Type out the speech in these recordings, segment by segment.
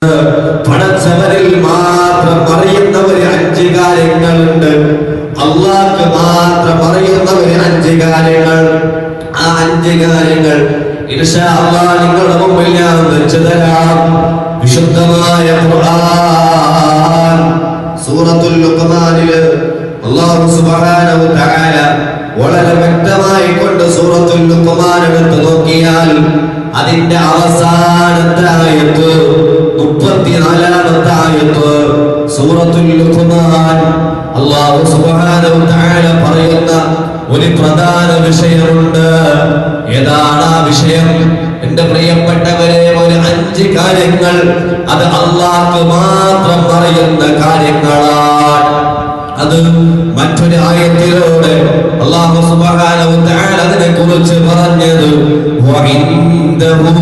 പടച്ചവരിൽ മാത്രം അറിയുന്ന ഒരു അഞ്ച് കാര്യങ്ങളുണ്ട് അള്ളാഹ്ക്ക് മാത്രം അറിയുന്ന ഒരു അഞ്ച് കാര്യങ്ങൾ ആ അഞ്ച് കാര്യങ്ങൾ ഇൻഷാ അള്ളാഹ് നിങ്ങളുടെ മുമ്പിൽ ഞാൻ വെച്ചു തരാം വിശുദ്ധമായ ഖുർആൻ സൂറത്തുൽ ലുഖ്മാനില് അല്ലാഹു സുബ്ഹാനഹു തആല വളരെ വ്യക്തമായി കൊണ്ട് സൂറത്തുൽ ലുഖ്മാൻ എടുത്ത് നോക്കിയാൽ അതിന്റെ അവസാനത്തെ ആയത്ത് മുപ്പത്തിനാലാമത്തെ ആയത്ത് സൂറത്തുൽ ലുഖ്മാൻ അല്ലാഹു സുബ്ഹാനഹു തആല പറയുന്ന ഒരു പ്രധാന വിഷയമുണ്ട് ഏതാണ് ആ വിഷയം എന്റെ പ്രിയപ്പെട്ടവരെ ഒരു അഞ്ച് കാര്യങ്ങൾ അത് അള്ളാഹ്ക്ക് മാത്രം പറയുന്ന കാര്യങ്ങളാണ് അത് മറ്റൊരു ആയത്തിലൂടെ അള്ളാഹു സുബ്ഹാനഹു തആല അതിനെ കുറിച്ച് പറഞ്ഞത് വഇൻദഹു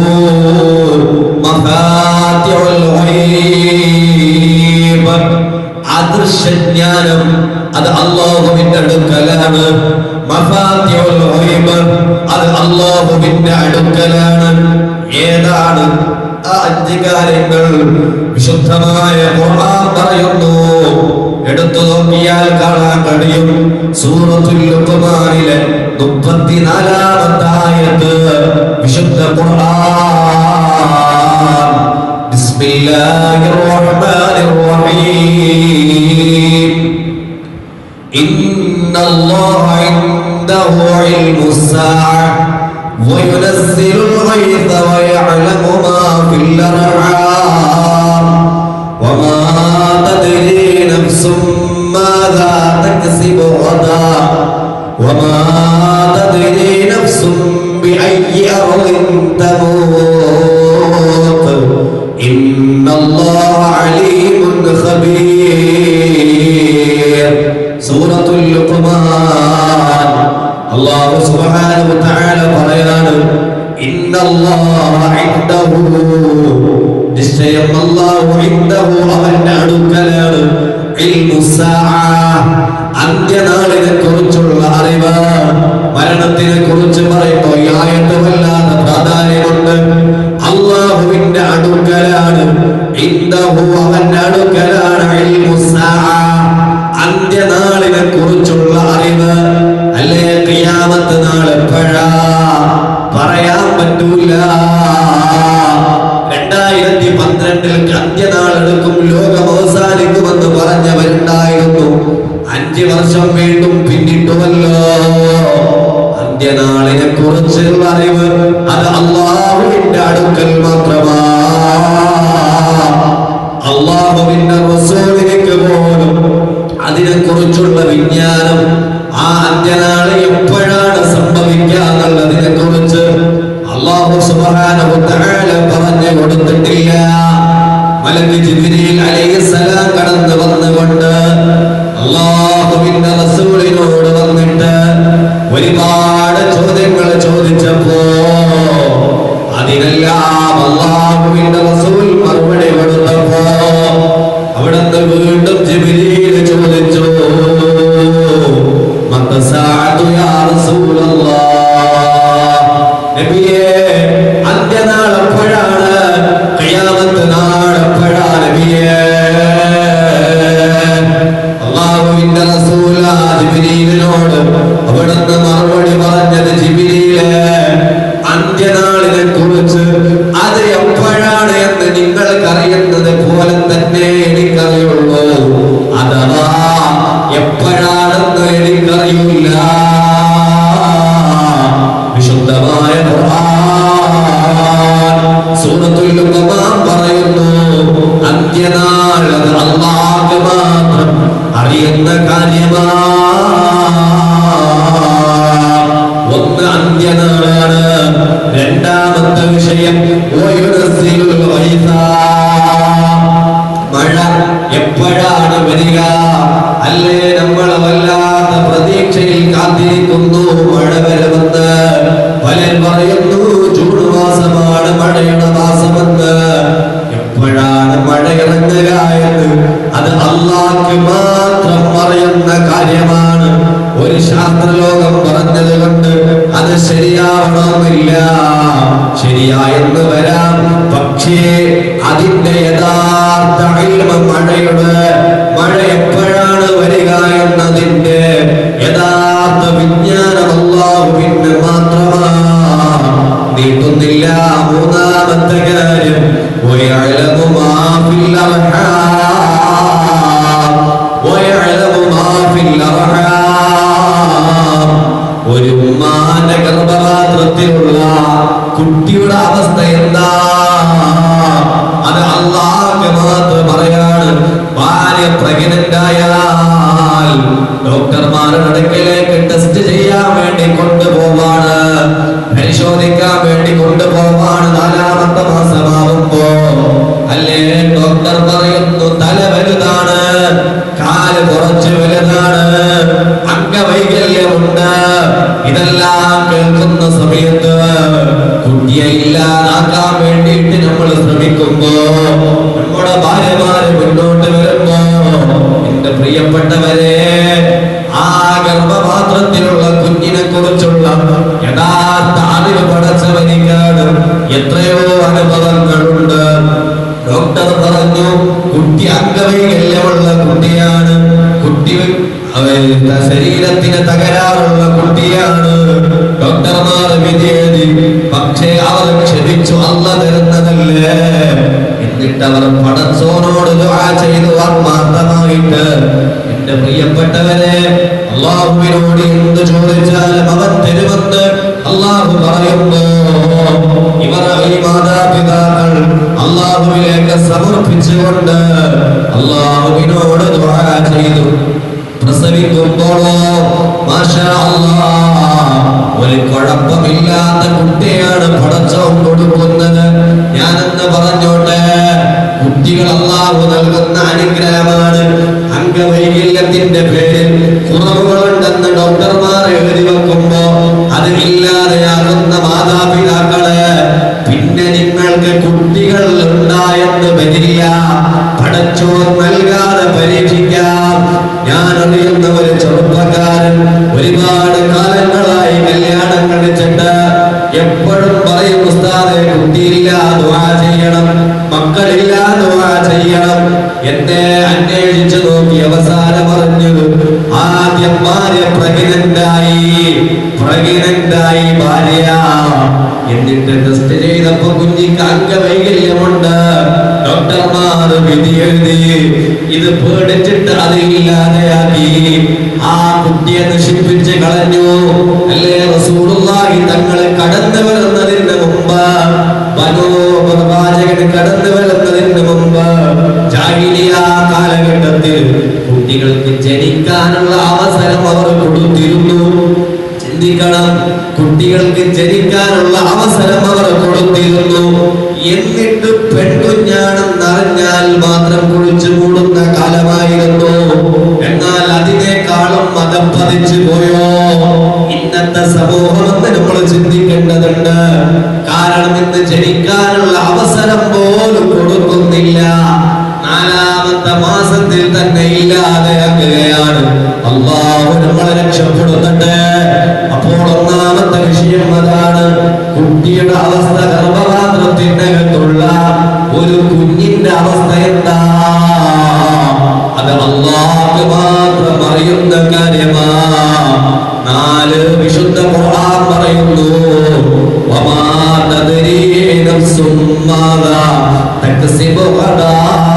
മഫാത്തിഉൽ ഗൈബ് അദൃശ്യജ്ഞാനം അത് അള്ളാഹുവിന്റെ അടുക്കലാണ് മഫാത്തിഉൽ ഗൈബ് അത് അള്ളാഹുവിന്റെ അടുക്കലാണ് ഏതാണ് ആ അഞ്ച് കാര്യങ്ങൾ വിശുദ്ധമായ ഖുർആൻ പറയുന്നു എടുത്തു നോക്കിയാൽ കാണാൻ കഴിയും സൂറത്തുൽ ലുഖ്മാനിലെ മുപ്പത്തിനാലാമത്തെ ആയത്ത് വിശുദ്ധ ഖുർആൻ ബിസ്മില്ലാഹിർ റഹ്മാനിർ റഹീം إن الله عنده علم الساعة وينزل الغيث ويعلم ما في الأرحام وما تدري نفس ماذا تكسب غدا وما تدري نفس بأي أرض تموت إن الله عليم خبير سورة اللقمان الله سبحانه وتعالى പറയാണ് إن الله عنده നിശ്ചയം അല്ലാഹു ഇൻദഹു അവന്റെ അടുക്കലാണ് ഇൽമു സാഅ അന്ത്യനാളിനെ കുറിച്ചുള്ള അറിവ് മരണത്തിനെ കുറിച്ച് പറയുമ്പോൾ ഈ ആയത്ത് വല്ലാതെ പ്രാധാന്യമുണ്ട് അള്ളാഹുവിന്റെ അടുക്കലാണ് ഇൻദഹു അവന്റെ അടുക്കലാണ് ഇൽമു സാഅ അന്ത്യനാളിനെ കുറിച്ചുള്ള അറിവ് അല്ലേ ഖിയാമത്ത് നാൾ എപ്പോഴാ പറയാൻ പറ്റൂല രണ്ടായിരത്തി പന്ത്രണ്ടിൽ അന്ത്യനാൾ എടുക്കും ലോകം അവസാനിക്കുമെന്ന് പറഞ്ഞവരുണ്ടായിരുന്നു അഞ്ച് വർഷം വീണ്ടും പിന്നിട്ടുമല്ലോ അന്ത്യനാളിനെ കുറിച്ചുള്ള അറിവ് അത് അള്ളാഹുവിന്റെ അടുക്കൽ മാത്രമാ അള്ളാഹുവിന്റെ റസൂലിലേക്ക് പോലും അതിനെ കുറിച്ചുള്ള വിജ്ഞാനം ആ അന്ത്യനാള് എപ്പോഴാണ് സംഭവിക്കാന്നുള്ളതിനെ കുറിച്ച് അള്ളാഹു സുബ്ഹാനഹു തആല പറഞ്ഞു കൊടുത്തിട്ടില്ല മലക്ക് ജിബ്രീൽ അലൈഹിസ്സലാം കടന്നു വന്നുകൊണ്ട് അള്ളാഹുവിന്റെ റസൂലിനോട് വന്നിട്ട് ഒരുപാട് ചോദ്യങ്ങൾ ചോദിച്ചപ്പോ അതിനെല്ലാം അള്ളാഹുവിന്റെ റസൂൽ മറുപടി കൊടുത്തപ്പോ അവിടുന്ന് വീണ്ടും ജിബ്രീൽ ചോദിച്ചു മത്തസാഅതു യാ റസൂലല്ലാഹ് നബിയേ അന്ത്യനാൾ എപ്പോഴാണ് ഖിയാമത്ത് നാൾ എപ്പോഴാണ് നബിയേ അള്ളാഹുവിന്റെ റസൂല ജിബ്രീലിനോട് അവിടുന്ന് മറുപടി പറഞ്ഞത് ജിബ്രീലെ അന്ത്യനാളിനെ കുറിച്ച് അത് എപ്പോഴാണ് എന്ന് നിങ്ങൾക്കറിയുന്നത് പോലെ തന്നെ എനിക്കറിയുള്ളൂ അഥവാ എപ്പോഴാണെന്ന് എനിക്കറിയില്ല വിശുദ്ധമായ ഖുർആൻ സൂറത്തുൽ ലുഖ്മാൻ പറയുന്നു അന്ത്യനാൾ അത് അല്ലാഹു മാത്രം അറിയുന്ന കാര്യമാണ് ഒന്ന് അന്ത്യനാളാണ് രണ്ടാമത്തെ വിഷയം വയുനസ്സിലുൽ ഗൈസ. മഴ എപ്പോഴാണ് വരിക അല്ലേ നമ്മൾ വല്ലാത്ത പ്രതീക്ഷയിൽ കാത്തിരിക്കുന്നു മഴ വരുമെന്ന് പലൻ പറയുന്നു ജൂൺ മാസമാണ് മഴയുടെ മാസമെന്ന് എപ്പോഴാണ് മഴ ഇറങ്ങുക എന്ന് അത് അള്ളാഹ്ക്ക് മാത്രം അറിയുന്ന കാര്യമാണ് ഒരു ശാസ്ത്രലോകം പറഞ്ഞത് കൊണ്ട് അത് ശരിയാവണമെന്നില്ല ശരിയായെന്ന് വരാം പക്ഷേ അതിന്റെ യഥാർത്ഥ ഇൽമ മഴയുടെ മഴ എപ്പോഴാണ് വരിക എന്നതിന്റെ യഥാർത്ഥ വിജ്ഞാനം അള്ളാഹുവിന് മാത്രമാണ് നീട്ടുന്നില്ല മൂന്നാമത്തെ കാര്യം ويعلم ما في الأرحام ويعلم ما في الأرحام ഒരു ഉമ്മാന്റെ ഗർഭപാത്രത്തിലുള്ള കുട്ടിയുടെ അവസ്ഥ എന്താ അത് അള്ളാഹ് മാത്രം പറയാണ് ഭാര്യ പ്രഗ്നന്റ് ആയാൽ ഡോക്ടർമാരുടെ അടുക്കലേക്ക് ടെസ്റ്റ് ചെയ്യാൻ വേണ്ടി കൊണ്ടുപോവാണ് പരിശോധിക്കാൻ വേണ്ടി കൊണ്ടുപോവാണ് നാലാമത്തെ മാസമാവുമ്പോ അല്ലേ ഡോക്ടർ പറയുന്നു തല വലുതാണ് കാല് കുറച്ച് വലുതാണ് അംഗവൈകല്യമുണ്ട് ഇതെല്ലാം കേൾക്കുന്ന സമയത്ത് കുട്ടിയെ ഇല്ലാതാക്കാൻ വേണ്ടിയിട്ട് നമ്മൾ ശ്രമിക്കുമ്പോ നമ്മുടെ ഭാര്യമാര് മുന്നോട്ട് വരുമ്പോ എന്റെ പ്രിയപ്പെട്ടവരെ ആ ഗർഭപാത്രത്തിലുള്ള കുഞ്ഞിനെ കുറിച്ചുള്ള യഥാർത്ഥ അറിവ് പടച്ചവനിക്കാണ് എത്രയോ അനുഭവങ്ങളുണ്ട് ഡോക്ടർ പറഞ്ഞു കുട്ടി അംഗവൈകല്യമുള്ള കുട്ടിയാണ് കുട്ടി അവരുടെ ശരീരത്തിന് തകരാറുള്ള കുട്ടിയാണ് ഡോക്ടർമാർ വിധിയെഴുതി പക്ഷേ അവർ ക്ഷമിച്ചു അല്ല തരുന്നതല്ലേ എന്നിട്ട് അവർ പടച്ചോനോട് ദുആ ചെയ്തു ആത്മാർത്ഥമായിട്ട് എന്റെ പ്രിയപ്പെട്ടവരെ അള്ളാഹുവിനോട് എന്ത് ചോദിച്ചാലും അവൻ തരുമെന്ന് അള്ളാഹു പറയുമ്പോ ഇവർ ഈ മാതാപിതാക്കൾ അള്ളാഹുവിലേക്ക് സമർപ്പിച്ചുകൊണ്ട് അള്ളാഹുവിനോട് ദുആ ചെയ്തു പ്രസവിക്കുമ്പോഴോ മാഷാ അല്ലാഹ്, ഒരു കുഴപ്പമില്ലാത്ത കുട്ടിയാണ് പടച്ചവൻ കൊടുക്കുന്നത് ഞാനെന്ന് പറഞ്ഞോട്ടെ കുട്ടികൾ അള്ളാഹു നൽകുന്ന അനുഗ്രഹമാണ് അംഗവൈകല്യത്തിന്റെ പേരിൽ കുറവുകളുണ്ടെന്ന് ഡോക്ടർമാർ എഴുതി വെക്കുമ്പോ അത് ഇല്ലാതെയാകുന്ന മാതാപിതാക്കളെ പിന്നെ നിങ്ങൾക്ക് കുട്ടികൾ ഉണ്ടായെന്ന് വരില്ല പടച്ചോ നൽകാതെ പരീക്ഷിക്കാം ഞാൻ അറിയുന്ന ഒരു ചെറുപ്പക്കാരൻ ഒരുപാട് കാലങ്ങളായി കല്യാണം കഴിച്ചിട്ട് എപ്പോഴും പറയും ഉസ്താദെ കുട്ടിയില്ല ദുആ ചെയ്യണം മക്കളില്ല ദുആ ചെയ്യണം എന്നെ അന്വേഷിച്ചു നോക്കി അവസാനം പറഞ്ഞത് ആദ്യം ഭാര്യ പ്രഗ്നന്റായി പ്രഗ്നന്റായി ഭാര്യ എന്നിട്ട് ടെസ്റ്റ് ചെയ്തപ്പോ കുഞ്ഞിക്ക് അംഗവൈകല്യമുണ്ട് ഡോക്ടർമാർ വിധി എഴുതി ഇത് പേടിച്ചിട്ട് അത് ഇല്ലാതെയാക്കി ആ കുട്ടിയെ നശിപ്പിച്ച് കളഞ്ഞു അല്ലേ റസൂലുള്ളാഹി തങ്ങൾ കടന്നു വരുന്നതിന് മുമ്പ് ബനോ പ്രവാചകൻ കടന്നു വരുന്നതിന് മുമ്പ് ജാഹിലിയ കാലഘട്ടത്തിൽ കുട്ടികൾക്ക് ജനിക്കാനുള്ള അവസരം അവർ കൊടുത്തിരുന്നു ചിന്തിക്കണം കുട്ടികൾക്ക് ജനിക്കാനുള്ള അവസരം അവർ കൊടുത്തിരുന്നു എന്നിട്ട് പെൺകുഞ്ഞാണെന്ന് അറിഞ്ഞാൽ മാത്രം കുളിച്ചു മൂടുന്ന കാലമായിരുന്നു എന്നാൽ അതിനേക്കാളും മതം പതിച്ചു പോയോ ഇന്നത്തെ സമൂഹം എന്ന് നമ്മൾ ചിന്തിക്കേണ്ടതുണ്ട് കാരണം ഇന്ന് ജനിക്കാനുള്ള അവസരം പോലും കൊടുക്കുന്നില്ല നാലാമത്തെ മാസത്തിൽ തന്നെ ഇല്ലാതെയാക്കുകയാണ് അള്ളാഹു നമ്മളെ രക്ഷപ്പെടുത്തട്ടെ അപ്പോൾ ഒന്നാമത്തെ വിഷയം അതാണ് കുട്ടിയുടെ അവസ്ഥ ഗർഭപാത്രത്തിനകത്തുള്ള ഒരു കുഞ്ഞിന്റെ അവസ്ഥ എന്താ അത് അള്ളാഹ് മാത്രം അറിയുന്ന കാര്യമാ നാല് വിശുദ്ധ ഖുർആൻ പറയുന്നു വമാ തദ്രീ നഫ്സും മാദാ തക്സിബു ഗദാ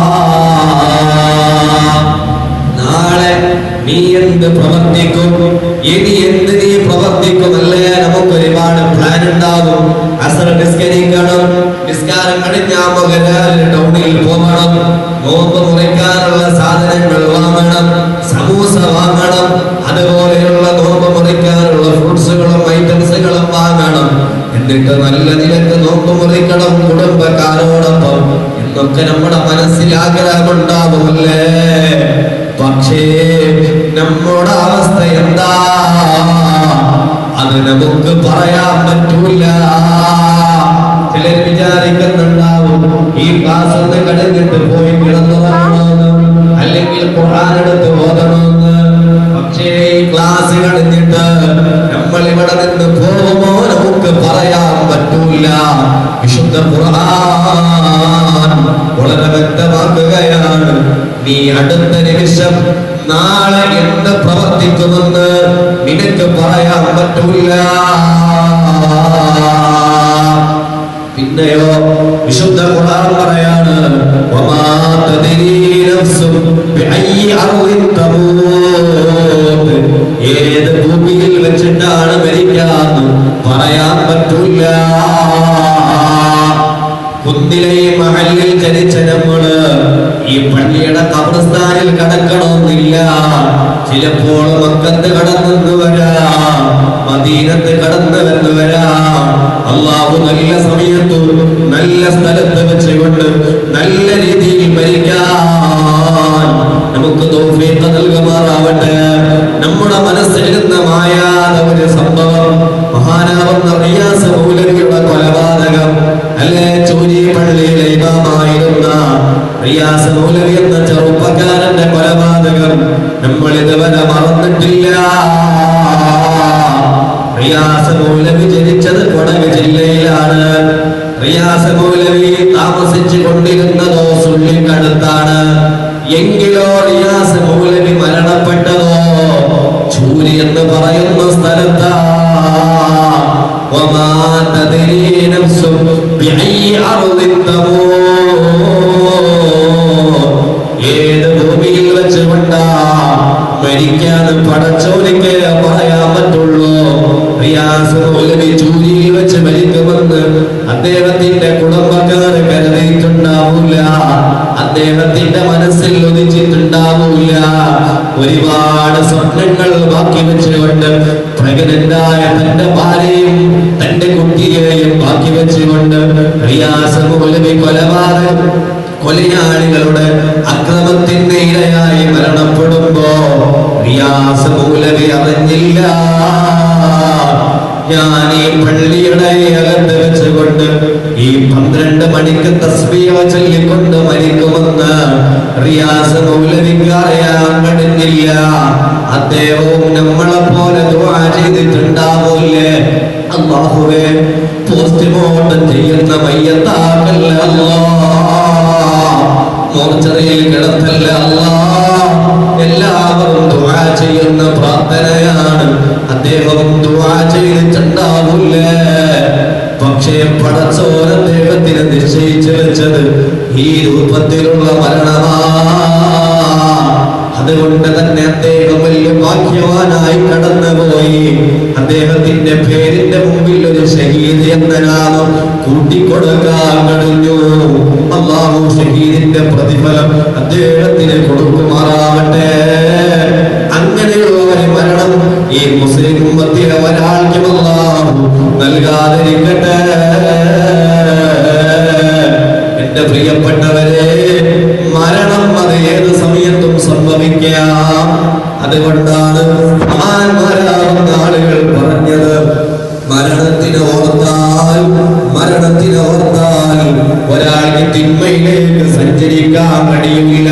നാളെ നീ എന്ത് പ്രവർത്തിക്കും ഇനി എന്ത് നീ പ്രവർത്തിക്കും അല്ലേ നമുക്ക് ഒരുപാട് പ്ലാൻ ഉണ്ടാകും അസർ നിസ്കരിക്കണം നിസ്കാരം കഴിഞ്ഞാൽ മകരാല് ടൗണിൽ പോകണം നോമ്പ് മുറിക്കാനുള്ള സാധനങ്ങൾ വാങ്ങണം സമൂസ വാങ്ങണം അതുപോലെയുള്ള നോമ്പ് മുറിക്കാനുള്ള ഫ്രൂട്ട്സുകളും ഐറ്റംസുകളും വാങ്ങണം എന്നിട്ട് നല്ല നിലക്ക് നോമ്പ് മുറിക്കണം കുടുംബക്കാരോടൊപ്പം എന്നൊക്കെ നമ്മുടെ മനസ്സിൽ ആഗ്രഹമുണ്ടാവുമല്ലേ പക്ഷേ നമ്മുടെ അവസ്ഥ എന്താ അത് നമുക്ക് പറയാൻ പറ്റൂല ചിലർ വിചാരിക്കുന്നുണ്ടാവും ഈ ക്ലാസ് ഒന്ന് കഴിഞ്ഞിട്ട് പോയി കിടന്നുറങ്ങണമെന്ന് അല്ലെങ്കിൽ ഖുർആൻ എടുത്ത് ഓതണമെന്ന് പക്ഷേ ഈ ക്ലാസ് കഴിഞ്ഞിട്ട് നമ്മൾ ഇവിടെ നിന്ന് പോകുമോ വിശുദ്ധ ഖുർആൻ വളരെ വ്യക്തമാക്കുകയാണ് നീ അടുത്ത നിമിഷം നാളെ എന്ത് പ്രവർത്തിക്കുമെന്ന് നിനക്ക് പറയാൻ പറ്റൂല പിന്നെയോ വിശുദ്ധ ഖുർആൻ പറയാണ് വമാ തദ്രീ നഫ്സും ബിഅയ്യി അർദിൻ തമൂത് ഏത് ഭൂമിയിൽ വെച്ചിട്ടാണ് മരിക്കാന്ന് പറയാൻ പറ്റൂല കുന്നിലെ മഹലിൽ ജനിച്ച നമ്മള് ഈ പള്ളിയുടെ കബർസ്ഥാനിൽ കടക്കണമെന്നില്ല ചിലപ്പോൾ മക്കത്ത് കടന്നു വരാം മദീനത്ത് കടന്നു വന്നു വരാം അള്ളാഹു നല്ല സമയത്തു നല്ല സ്ഥലത്ത് വെച്ചുകൊണ്ട് നല്ല രീതിയിൽ മരിക്കാൻ നമുക്ക് തൗഫീഖ് നൽകുമാറാവട്ടെ നമ്മുടെ മനസ്സിൽ നിന്ന് മായാതെ ഒരു സംഭവം മഹാനാവുന്ന റിയാസ് മൗലവിയുടെ കൊലപാതകം അല്ലെ ചൂരി പള്ളിയിലെ ഇമാമായിരുന്ന റിയാസ് മൗലവി എന്ന ചെറുപ്പക്കാരന്റെ കൊലപാതകം നമ്മൾ ഇതുവരെ മറന്നിട്ടില്ല റിയാസ് മൗലവി ജനിച്ചത് കൊടക് ജില്ലയിലാണ് റിയാസ് മൗലവി താമസിച്ചു കൊണ്ടിരുന്നതോ സുള്ളിക്കടുത്താണ് എങ്കിലോ റിയാസ് മൗലവി മരണപ്പെട്ടതോ ചൂരി എന്ന് പറയുന്ന സ്ഥലത്താ وما تدري نفس بأي أرض تموت ഏത് ഭൂമിയിൽ വെച്ചുകൊണ്ടാ മരിക്കാൻ പടച്ചോലിക്ക് പറയാൻ പറ്റുള്ളൂ റിയാസ് മൗലവി ചൂരിയിൽ വെച്ച് മരിക്കുമെന്ന് അദ്ദേഹത്തിന്റെ കുടുംബക്കാർ കരുതിയിട്ടുണ്ടാവില്ല അദ്ദേഹത്തിന്റെ മനസ്സിൽ ഉദിച്ചിട്ടുണ്ടാവില്ല ഒരുപാട് സ്വപ്നങ്ങൾ ബാക്കി വെച്ചുകൊണ്ട് പ്രഗ്നന്റായ തന്റെ ഭാര്യയും തന്റെ കുട്ടിയെയും ബാക്കി വെച്ചുകൊണ്ട് റിയാസ് മൗലവി കൊലപാതകം കൊലയാളികളുടെ അക്രമത്തിന്റെ ഇരയായി മരണപ്പെടുമ്പോ റിയാസ് മൗലവി അറിഞ്ഞില്ല ഞാൻ ഈ പള്ളിയുടെ അകത്ത് വെച്ചുകൊണ്ട് ഈ പന്ത്രണ്ട് മണിക്ക് തസ്ബീഹ ചൊല്ലിക്കൊണ്ട് മരിക്കുമെന്ന് റിയാസ് മൗലവിക്ക് അറിയാൻ കഴിഞ്ഞില്ല അദ്ദേഹവും നമ്മളെ പോലെ ദുആ ചെയ്തിട്ടുണ്ടാവൂലേ അള്ളാഹുവേ പോസ്റ്റ്മോർട്ടം ചെയ്യുന്ന മയ്യത്താക്കല്ല അല്ലാ മോർച്ചറിയിൽ കിടത്തല്ല അല്ലാ എല്ലാവരും ദുആ ചെയ്യുന്ന പ്രാർത്ഥനയാണ് അദ്ദേഹം ദുആ ചെയ്തിട്ടുണ്ടാവില്ലേ പക്ഷേ പടച്ചോര അദ്ദേഹത്തിന് നിശ്ചയിച്ചു വെച്ചത് ഈ രൂപത്തിലുള്ള മരണമാ അതുകൊണ്ട് തന്നെ അദ്ദേഹം വലിയ ഭാഗ്യവാനായി കടന്നുപോയി അദ്ദേഹത്തിന്റെ പേരിന്റെ മുമ്പിൽ ഒരു ഷഹീദ് എന്ന നാമം കൂട്ടിക്കൊടുക്കാൻ കഴിഞ്ഞു അള്ളാഹു ഷഹീദിന്റെ പ്രതിഫലം അദ്ദേഹത്തിന് കൊടുക്കുമാറാവട്ടെ അങ്ങനെയുള്ള ഒരു മരണം ഈ മുസ്ലിം ഉമ്മത്തിലെ ഒരാൾക്കും അള്ളാഹു നൽകാതിരിക്കട്ടെ എന്റെ പ്രിയപ്പെട്ടവരെ മരണം അത് ഏത് സമയത്തും സംഭവിക്കാം അതുകൊണ്ടാണ് മഹാന്മാരാവുന്ന ആളുകൾ പറഞ്ഞത് മരണത്തിന് ഓർത്താൽ മരണത്തിന് ഓർത്താൽ ഒരാൾക്ക് തിന്മയിലേക്ക് സഞ്ചരിക്കാൻ കഴിയില്ല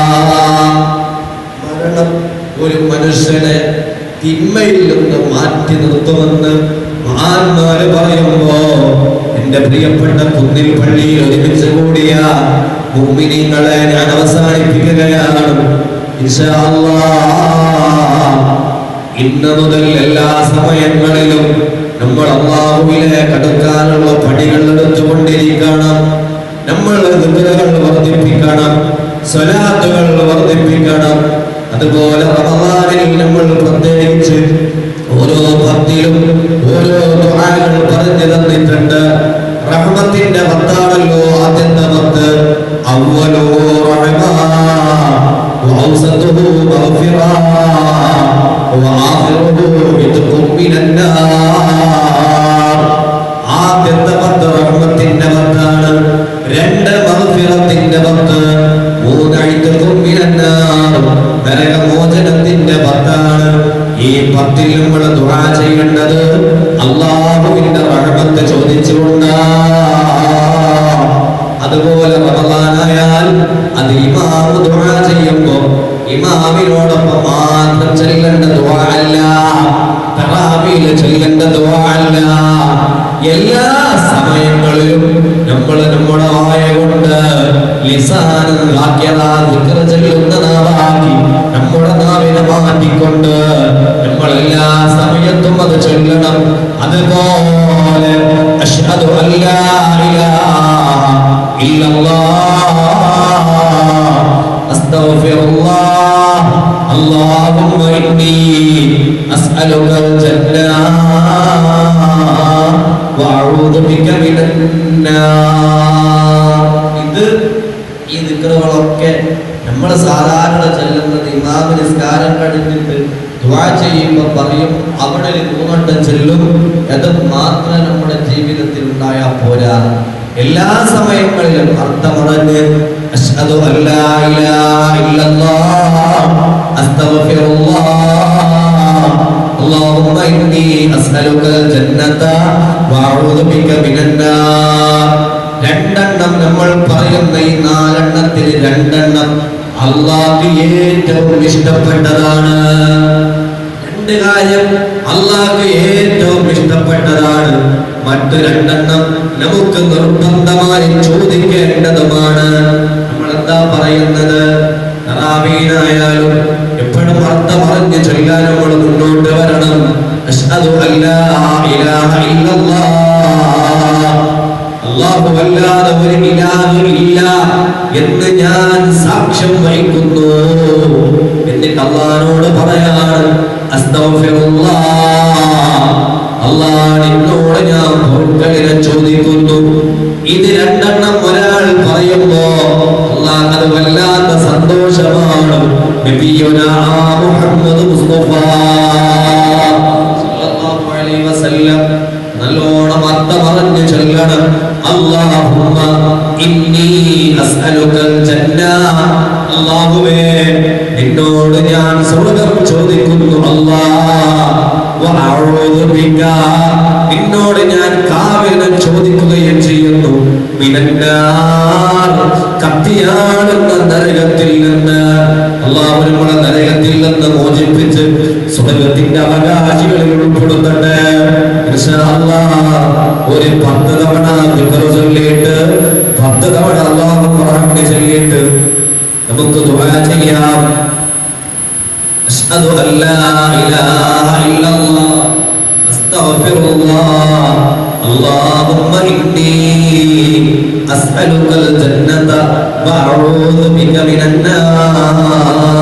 മരണം ഒരു മനുഷ്യനെ തിന്മയിൽ നിന്ന് മാറ്റി നിർത്തുമെന്ന് മഹാന്മാര് പറയുമ്പോ എന്റെ പ്രിയപ്പെട്ട കുന്നിൽ പള്ളിയിൽ ഒരുമിച്ച് കൂടിയ ഭൂമിനിങ്ങളെ ഞാൻ അവസാനിപ്പിക്കുകയാണ് ഇൻഷാ അല്ലാഹ് ഇന്ന് മുതൽ എല്ലാ സമയങ്ങളിലും നമ്മൾ അള്ളാഹുവിലേക്ക് അടുക്കാനുള്ള പണികൾ എടുത്തുകൊണ്ടിരിക്കണം നമ്മൾ ദിക്റുകൾ വർദ്ധിപ്പിക്കണം സ്വലാത്തുകൾ വർദ്ധിപ്പിക്കണം അതുപോലെ റമദാനിൽ നമ്മൾ പ്രത്യേകിച്ച് ഓരോ പത്തിലും ഓരോ ദുആകൾ പറഞ്ഞു തന്നിട്ടുണ്ട് റഹ്മത്തിന്റെ പത്താണല്ലോ ആദ്യത്തെ പത്ത് അവലോ റഹ്മ وأوسطه مغفرة وآخره عتق من النار ആദ്യത്തെ പത്ത് റഹ്മത്തിന്റെ പത്താണ് രണ്ട് മഗ്ഫിറത്തിന്റെ പത്ത് മൂന്ന് ഐതഖും മിനന്നാർ നരകമോചനത്തിന്റെ പത്താണ് ഈ പത്തിൽ നമ്മൾ ദുആ ചെയ്യേണ്ടത് അള്ളാഹുവിന്റെ റഹ്മത്ത് ചോദിച്ചുകൊണ്ടാണ് അതുപോലെ റമദാനായാൽ അത് ഇമാമ് ദുആ ചെയ്യുമ്പോൾ ഇമാമിനോടൊപ്പം മാത്രം ചെല്ലേണ്ട ദുആ അല്ല തറാവിയിൽ ചെല്ലേണ്ട ദുആ അല്ല എല്ലാ സമയങ്ങളിലും നമ്മൾ നമ്മുടെ വായ കൊണ്ട് ലിസാനം വാക്യതാ ദിക്ർ ചൊല്ലുന്ന നാവാക്കി നമ്മുടെ നാവിനെ മാറ്റിക്കൊണ്ട് നമ്മൾ എല്ലാ സമയത്തും അത് ചൊല്ലണം അതുപോലെ അഷ്ഹദു അല്ലാ ഇലാഹ ഇല്ലല്ലാഹ് അസ്തഗ്ഫിറുല്ലാഹ് اللهم إني أسألك الجنة وأعوذ بك من النار ഇത് ഈ ദിക്റുകളൊക്കെ നമ്മൾ സാധാരണ ചെല്ലുന്നത് ഇമാമ നിസ്കാരം കഴിഞ്ഞിട്ട് ദുആ ചെയ്യുമ്പോൾ പറയും അവിടെ ഒരു മൂന്നെണ്ണം ചെല്ലും അത് മാത്രം നമ്മുടെ ജീവിതത്തിൽ ഉണ്ടായാൽ പോരാ എല്ലാ സമയങ്ങളിലും അർത്ഥമറിഞ്ഞ് അഷ്ഹദു അല്ലാ ഇലാഹ ഇല്ലല്ലാഹ് അസ്തഗ്ഫിറുല്ലാഹ് اللهم إني أسألك الجنة وأعوذ بك من النار രണ്ടെണ്ണം നമ്മൾ പറയുന്ന ഈ നാലെണ്ണത്തിൽ രണ്ടെണ്ണം അള്ളാഹ് ഏറ്റവും ഇഷ്ടപ്പെട്ടതാണ് രണ്ട് കാര്യം അള്ളാഹ് ഏറ്റവും ഇഷ്ടപ്പെട്ടതാണ് മറ്റു രണ്ടെണ്ണം നമുക്ക് നിർബന്ധമായി ചോദിക്കേണ്ടതുമാണ് നമ്മൾ എന്താ പറയുന്നത് തറാവീനായാലും എപ്പോഴും അർത്ഥം അറിഞ്ഞ് ചൊല്ലാൻ നമ്മൾ മുന്നോട്ട് വരണം അഷ്ഹദു അല്ലാ ഇലാഹ ഇല്ലല്ലാഹ് അല്ലാഹു അല്ലാതെ ഒരു ഇലാഹ് ഇല്ല എന്ന് ഞാൻ സാക്ഷ്യം വഹിക്കുന്നു എന്നിട്ട് അള്ളാഹിനോട് പറയാണ് അസ്തഗ്ഫിറുല്ലാഹ് അള്ളാഹ് നിന്നോട് ഞാൻ പൊറുക്കലിനെ ചോദിക്കുന്നു ഇത് രണ്ടെണ്ണം ഒരാൾ പറയുമ്പോ അള്ളാഹ് അത് വല്ലാത്ത സന്തോഷമാണ് നബിയുനാ മുഹമ്മദ് മുസ്തഫ സല്ലല്ലാഹു അലൈഹി വസല്ലം നല്ലോണം അർത്ഥം അറിഞ്ഞ് ചൊല്ലണം അല്ലാഹുമ്മ ഇന്നി അസ്അലുകൽ ജന്ന അല്ലാഹുവേ നിന്നോട് ഞാൻ സ്വർഗ്ഗം ചോദിക്കുന്നു അല്ലാഹ് വഅഊദു ബിക നിന്നോട് ഞാൻ കാവലിനെ ചോദിക്കുകയും ചെയ്യുന്നു മിനന്നാർ കത്തിയാടുന്ന നരകത്തിൽ നിന്ന് അള്ളാഹു നമ്മളെ നരകത്തിൽ നിന്ന് മോചിപ്പിച്ച് സ്വർഗത്തിന്റെ അവകാശികളിൽ ഉൾപ്പെടുത്തട്ടെ ഇൻഷാ അല്ലാഹ് ഒരു പത്ത് തവണ ദിക്ർ ചൊല്ലിയിട്ട് പത്ത് തവണ അള്ളാഹു റഹ്മത്ത് ചൊല്ലിയിട്ട് നമുക്ക് ദുആ ചെയ്യാം അഷ്ഹദു അല്ലാ ഇലാഹ ഇല്ലല്ലാഹ് അസ്തഗ്ഫിറുല്ലാഹ് اللهم إني أسألك الجنة وأعوذ بك من النار